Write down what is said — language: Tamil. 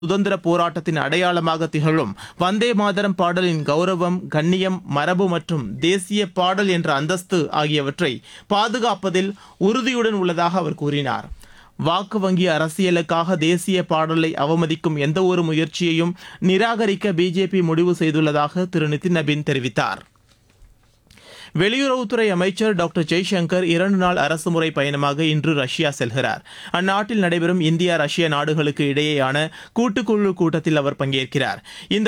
சுதந்திர போராட்டத்தின் அடையாளமாக திகழும் வந்தே மாதரம் பாடலின் கௌரவம் கண்ணியம் மரபு மற்றும் தேசிய பாடல் என்ற அந்தஸ்து ஆகியவற்றை பாதுகாப்பதில் உறுதியுடன் உள்ளதாக அவர் கூறினார் வாக்கு வங்கி அரசியலுக்காக தேசிய பாடலை அவமதிக்கும் எந்தவொரு முயற்சியையும் நிராகரிக்க பிஜேபி முடிவு செய்துள்ளதாக திரு நிதின் நபீன் தெரிவித்தார் வெளியுறவுத்துறை அமைச்சர் டாக்டர் ஜெய்சங்கர் இரண்டு நாள் அரசுமுறை பயணமாக இன்று ரஷ்யா செல்கிறார் அந்நாட்டில் நடைபெறும் இந்தியா ரஷ்யா நாடுகளுக்கு இடையேயான கூட்டுக்குழு கூட்டத்தில் அவர் பங்கேற்கிறார் இந்த